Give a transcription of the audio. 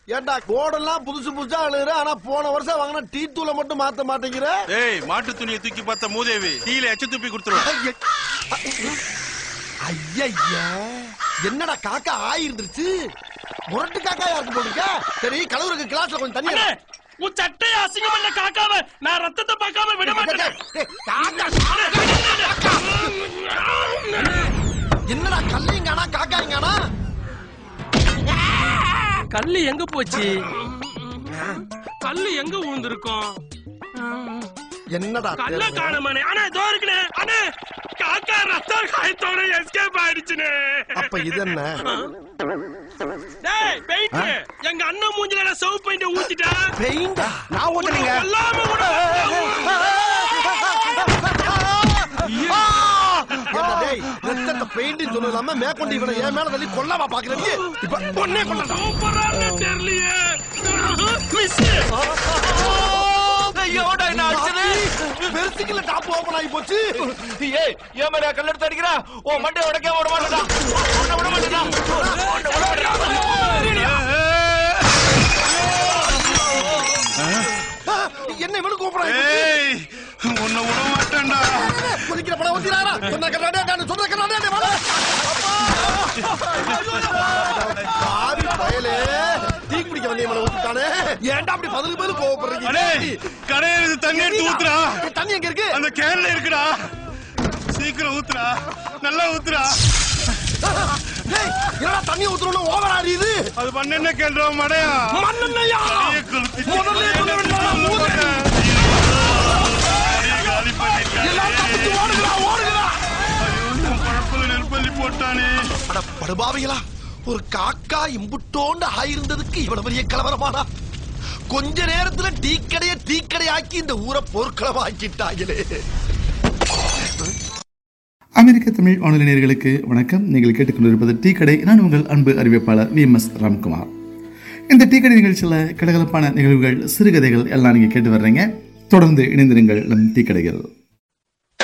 ஏன்டா கோடெல்லாம் புதுசு புதுசா அழுகுற ஆனா போன வருஷம் வாங்கின டீ தூளை மட்டும் மாத்த மாட்டேங்கிற ஏய் மாட்டு துணியை தூக்கி பார்த்த மூதேவி டீல எச்ச துப்பி கொடுத்துருவேன் ஐயா என்னடா காக்கா ஆயிருந்துருச்சு முரட்டு காக்கா யாருக்கு போட்டுருக்க சரி கலவருக்கு கிளாஸ்ல கொஞ்சம் தண்ணி அண்ணே உன் சட்டையை அசிங்கம் பண்ண காக்காவ நான் ரத்தத்தை பார்க்காம விட மாட்டேன் டேய், காக்கா, காக்கா. என்னடா கல்லைங்கானா காக்காய்ங்கானா கல்லு எங்க போச்சு கல்லு எங்க விழுந்திருக்கும் என்னடா கல்ல தேடுற? காணமானே அண்ணே இதோ இருக்குனே அண்ணே காக்கா ரத்தம் காயத்தோட எஸ்கேப் ஆயிடுச்சுனே அப்ப இது என்ன டேய் பெயிண்ட் எங்க அண்ணன் மூஞ்சில நான் சவு பெயிண்ட் ஊத்திட்டா பெயிண்டா நான் ஊத்துறீங்க எல்லாமே கூட என்ன டேய் ரத்தத்தை பெயிண்ட் சொன்னது இல்லாம மேற்கொண்டு இவனை என் மேல தள்ளி கொல்லாமா பாக்குறீங்க இப்ப பொண்ணே கொள்ளா சூப்பரா தெரியலையே மிஸ் ஐயோடா என்ன அடிச்சது பெருசுக்குள்ள டாப் ஓபன் ஆகி போச்சு ஏய் ஏன் மேல கல் எடுத்து அடிக்கிறா ஓ மண்டை உடைக்க விட மாட்டேடா உன்னை விட மாட்டேடா உன்னை விட மாட்டேடா என்ன இவனு கூப்பிடுறாங்க ஏய் உன்னை விட மாட்டேன்டா குதிக்கிற படம் ஊத்திராரா சொன்ன கண்ணாடே நான் சொன்ன கண்ணாடே வாடா பாவி பயலே டீ குடிக்க வந்தே மேல ஊத்திட்டானே ஏன்டா அப்படி பதிலுக்கு பதில் அடே கோவப்படுறீங்க கடையில தண்ணி எடுத்து ஊத்துறா தண்ணி எங்க இருக்கு அந்த கேன்ல இருக்குடா சீக்கிரம் ஊத்துறா நல்லா ஊத்துறா டேய் என்னடா தண்ணி ஊத்துறோம்னு ஓவர் ஆடியுது அது பண்ண என்ன கேள்றா மடையா மண்ணெண்ணையா கையை கொளுத்தி- முதல்ல சொல்ல வேண்டாம், ஊத்துறா. கையை காலி பண்ணிட்டானே. எல்லாம் தப்பிச்சு ஓடுகிறா ஓடுகிறா ஐயோ, என் பழப்புல நெருப்பள்ளி போட்டானே அட படுபாவிகளா ஒரு காக்கா இம்புட்டோண்டு ஆயிருந்ததுக்கு இவ்வளவு பெரிய கலவரமாடா கொஞ்ச நேரத்துல டீ கடைய டீ கடையாக்கி இந்த ஊரை போர்க்களமாக்கிட்டாங்களே அமெரிக்க தமிழ் வானொலி நேயர்களுக்கு வணக்கம் நீங்கள் கேட்டுக்கொண்டிருப்பது டீ கடை நான் உங்கள் அன்பு அறிவிப்பாளர் வி எம் எஸ் ராம்குமார் இந்த டீ கடை நிகழ்ச்சியில் கலகலப்பான நிகழ்வுகள் சிறுகதைகள் எல்லாம் நீங்கள் கேட்டு வர்றீங்க தொடர்ந்து இணைந்திருங்கள் நம் டீ கடைகள்